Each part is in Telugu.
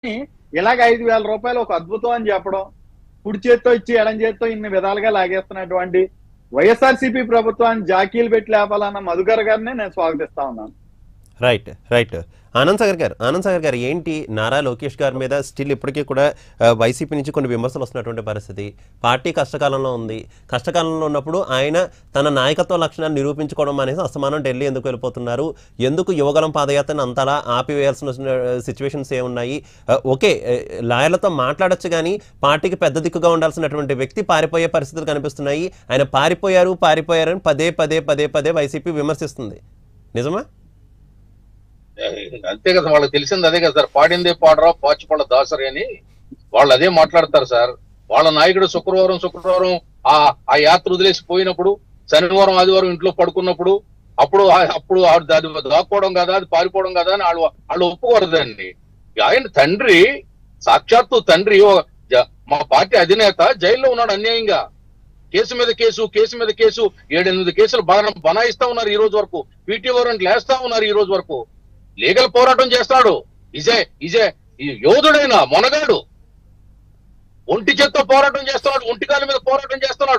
ఇలాగ ఐదు వేల రూపాయలు ఒక అద్భుతం అని చెప్పడం కుడి చేత్తో ఇచ్చి ఎడం చేత్తో ఇన్ని విధాలుగా లాగేస్తున్నటువంటి వైఎస్ఆర్సీపీ ప్రభుత్వాన్ని జాకీలు పెట్టి లేపాలన్న మధుకర్ గారిని నేను స్వాగతిస్తా ఉన్నాను రైట్ రైట్ ఆనంద్ సాగర్ గారు ఆనంద్ సాగర్ గారు ఏంటి నారా లోకేష్ గారి మీద స్టిల్ ఇప్పటికీ కూడా ఆ, వైసీపీ నుంచి కొన్ని విమర్శలు వస్తున్నటువంటి పరిస్థితి పార్టీ కష్టకాలంలో ఉంది కష్టకాలంలో ఉన్నప్పుడు ఆయన తన నాయకత్వ లక్షణాన్ని నిరూపించుకోవడం అనేది అసమానం ఢిల్లీ ఎందుకు వెళ్ళిపోతున్నారు ఎందుకు యువగలం పాదయాత్రను అంతలా ఆపివేయాల్సిన సిచ్యువేషన్స్ ఏమున్నాయి ఆ, ఓకే ఆ, లాయర్లతో మాట్లాడొచ్చు కానీ పార్టీకి పెద్ద దిక్కుగా ఉండాల్సినటువంటి వ్యక్తి పారిపోయే పరిస్థితులు కనిపిస్తున్నాయి ఆయన పారిపోయారు పారిపోయారని పదే పదే పదే పదే వైసీపీ విమర్శిస్తుంది నిజమా అంతే కదా వాళ్ళకి తెలిసింది అదే కదా సార్ పాడిందే పాడరా పాచిపళ్ళ దాసరి అని వాళ్ళు అదే మాట్లాడతారు సార్ వాళ్ళ నాయకుడు శుక్రవారం శుక్రవారం ఆ ఆ యాత్ర వదిలేసి పోయినప్పుడు శనివారం ఆదివారం ఇంట్లో పడుకున్నప్పుడు అప్పుడు ఆ- అప్పుడు ఆ- అది దాక్కోవడం కదా అది పారిపోవడం కదా అని వాళ్ళు వాళ్ళు ఒప్పుకోరదండి ఆయన తండ్రి సాక్షాత్తు తండ్రి ఓ జ- మా పార్టీ అధినేత జైల్లో ఉన్నాడు అన్యాయంగా కేసు మీద కేసు కేసు మీద కేసు ఏడెనిమిది కేసులు బాగా బనాయిస్తా ఉన్నారు ఈ రోజు వరకు పీటీ వారెంట్ లేస్తా ఉన్నారు ఈ రోజు వరకు లీగల్ పోరాటం చేస్తాడు ఇజే ఇజే ఈ యోధుడైన మొనగాడు ఒంటి చేత్తో పోరాటం చేస్తున్నాడు ఒంటికాల మీద పోరాటం చేస్తున్నాడు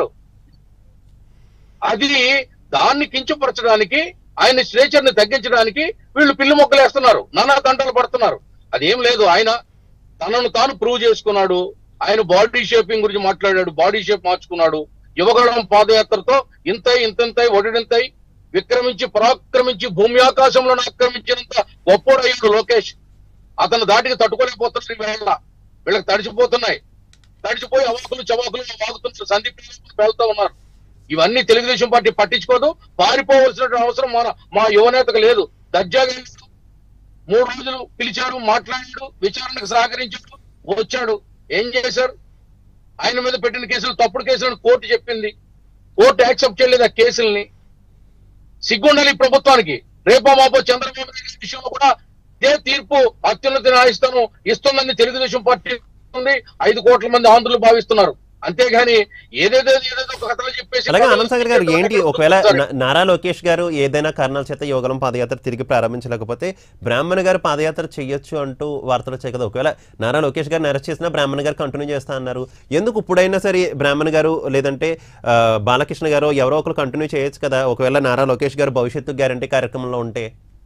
అది దాన్ని కించపరచడానికి ఆయన స్ట్రేచర్ ని తగ్గించడానికి వీళ్ళు పిల్లి మొక్కలు వేస్తున్నారు నానా తంటలు పడుతున్నారు అదేం లేదు ఆయన తనను తాను ప్రూవ్ చేసుకున్నాడు ఆయన బాడీ షేపింగ్ గురించి మాట్లాడాడు బాడీ షేప్ మార్చుకున్నాడు యువగళం పాదయాత్రతో ఇంతై ఇంతంతై ఒడిడింతై విక్రమించి పరాక్రమించి భూమి ఆకాశంలో ఆక్రమించినంత గొప్పోడయ్యాడు లోకేష్ అతను దాటికి తట్టుకోలేకపోతున్నాడు ఈ వేళ వీళ్ళకి తడిచిపోతున్నాయి తడిచిపోయి అవాకులు చవాకులు వాగుతున్నారు సందీప్ వెళ్తా ఉన్నారు ఇవన్నీ తెలుగుదేశం పార్టీ పట్టించుకోదు పారిపోవలసిన అవసరం మన మా యువనేతకు లేదు దర్జాగా మూడు రోజులు పిలిచారు మాట్లాడాడు విచారణకు సహకరించాడు వచ్చాడు ఏం చేశారు ఆయన మీద పెట్టిన కేసులు తప్పుడు కేసులను కోర్టు చెప్పింది కోర్టు యాక్సెప్ట్ చేయలేదు ఆ కేసుల్ని సిగ్గుండాలి ఈ ప్రభుత్వానికి రేపో మాపో చంద్రబాబు నాయుడు గారి విషయంలో కూడా ఇదే తీర్పు అత్యున్నత న్యాయస్థానం ఇస్తుందని తెలుగుదేశం పార్టీ ఉంది ఐదు కోట్ల మంది ఆంధ్రులు భావిస్తున్నారు అంతేగాని ఏదేదో ఏదేదో కథలు చెప్పేసి అలాగే ఆనంద్ సాగర్ గారు ఏంటి ఒకవేళ నా- నారా లోకేష్ గారు ఏదైనా కారణాల చేత యువగలం పాదయాత్ర తిరిగి ప్రారంభించలేకపోతే బ్రాహ్మణ్ గారు పాదయాత్ర చేయొచ్చు అంటూ వార్తలు వచ్చాయి కదా ఒకవేళ నారా లోకేష్ గారిని అరెస్ట్ చేసినా బ్రాహ్మణ్ గారు కంటిన్యూ చేస్తా అన్నారు ఎందుకు ఇప్పుడైనా సరే బ్రాహ్మణ్ గారు లేదంటే ఆ, బాలకృష్ణ గారు ఎవరో ఒకరు కంటిన్యూ చేయొచ్చు కదా ఒకవేళ నారా లోకేష్ గారు భవిష్యత్తు గ్యారంటీ కార్యక్రమంలో ఉంటే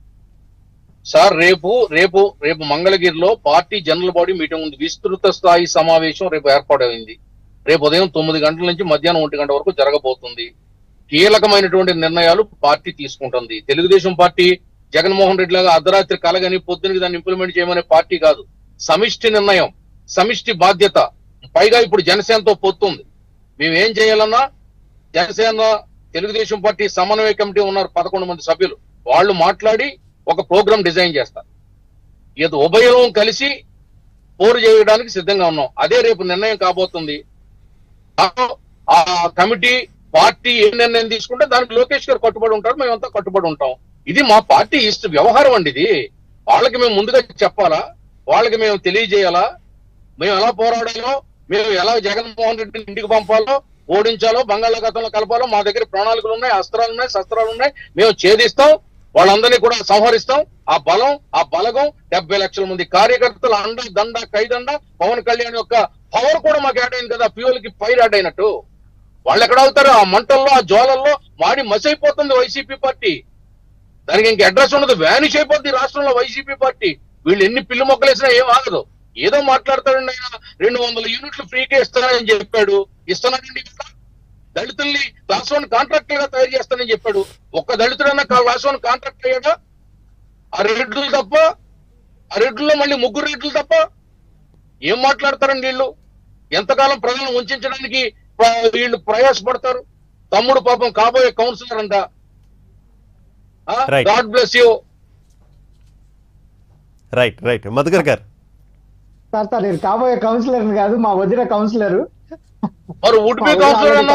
సార్ రేపు రేపు రేపు మంగళగిరిలో పార్టీ జనరల్ బాడీ మీటింగ్ ఉంది విస్తృత స్థాయి సమావేశం రేపు ఏర్పాటైంది రేపు ఉదయం తొమ్మిది గంటల నుంచి మధ్యాహ్నం ఒంటి గంట వరకు జరగబోతుంది కీలకమైనటువంటి నిర్ణయాలు పార్టీ తీసుకుంటుంది తెలుగుదేశం పార్టీ జగన్మోహన్ రెడ్డి లాగా అర్ధరాత్రి కలగని పొద్దునకి దాన్ని ఇంప్లిమెంట్ చేయమనే పార్టీ కాదు సమిష్టి నిర్ణయం సమిష్టి బాధ్యత పైగా ఇప్పుడు జనసేనతో పొత్తుంది మేము ఏం చేయాలన్నా జనసేన తెలుగుదేశం పార్టీ సమన్వయ కమిటీ ఉన్నారు పదకొండు మంది సభ్యులు వాళ్ళు మాట్లాడి ఒక ప్రోగ్రామ్ డిజైన్ చేస్తారు ఇది ఉభయం కలిసి పోరు చేయడానికి సిద్ధంగా ఉన్నాం అదే రేపు నిర్ణయం కాబోతుంది ఆ- ఆ కమిటీ పార్టీ ఏ నిర్ణయం తీసుకుంటే దానికి లోకేష్ గారు కట్టుబడి ఉంటారు మేమంతా కట్టుబడి ఉంటాం ఇది మా పార్టీ ఇష్ట వ్యవహారం అండి ఇది వాళ్ళకి మేము ముందుగా చెప్పాలా వాళ్ళకి మేము తెలియజేయాలా మేము ఎలా పోరాడాలో మేము ఎలా జగన్మోహన్ రెడ్డిని ఇంటికి పంపాలో ఓడించాలో బంగాళాఖాతంలో కలపాలో మా దగ్గర ప్రణాళికలు ఉన్నాయి అస్త్రాలు ఉన్నాయి శస్త్రాలు ఉన్నాయి మేము ఛేదిస్తాం వాళ్ళందరినీ కూడా సంహరిస్తాం ఆ బలం ఆ బలగం డెబ్బై లక్షల మంది కార్యకర్తల అండ దండ కైదండ పవన్ కళ్యాణ్ యొక్క పవర్ కూడా మాకు యాడ్ అయింది కదా ఫ్యూల్ కి ఫైర్ యాడ్ అయినట్టు వాళ్ళు ఎక్కడ అవుతారు ఆ మంటల్లో ఆ జ్వాలల్లో మాడి మసైపోతుంది వైసీపీ పార్టీ దానికి ఇంక అడ్రస్ ఉండదు వ్యానిష్ అయిపోద్ది రాష్ట్రంలో వైసీపీ పార్టీ వీళ్ళు ఎన్ని పిల్లు మొక్కలేసినా ఏం ఆగదు ఏదో మాట్లాడతాడండి ఆయన రెండు వందల యూనిట్లు ఫ్రీగా ఇస్తానని చెప్పాడు ఇస్తున్నాడండి ఇక్కడ. దళితుల్ని క్లాస్ వన్ కాంట్రాక్టర్ గా తయారు చేస్తానని చెప్పాడు ఒక్క దళితుడన్నా క్లాస్ వన్ కాంట్రాక్ట్ అయ్యాడా ఆ రెడ్లు తప్ప ఆ రెడ్లలో మళ్ళీ ముగ్గురు రెడ్లు తప్ప ఏం మాట్లాడతారండి వీళ్ళు ఎంతకాలం ప్రజలను ఉంచడానికి ప్ర- వీళ్ళు ప్రయాసపడతారు తమ్ముడు పాపం కాబోయే కౌన్సిలర్ అంట Right. God bless you right right Madhukar garu sir sir నేను కాబోయే కౌన్సిలర్ కాదు మా వదిన కౌన్సిలర్ మరి వుడ్ బి కౌన్సిలర్ అన్న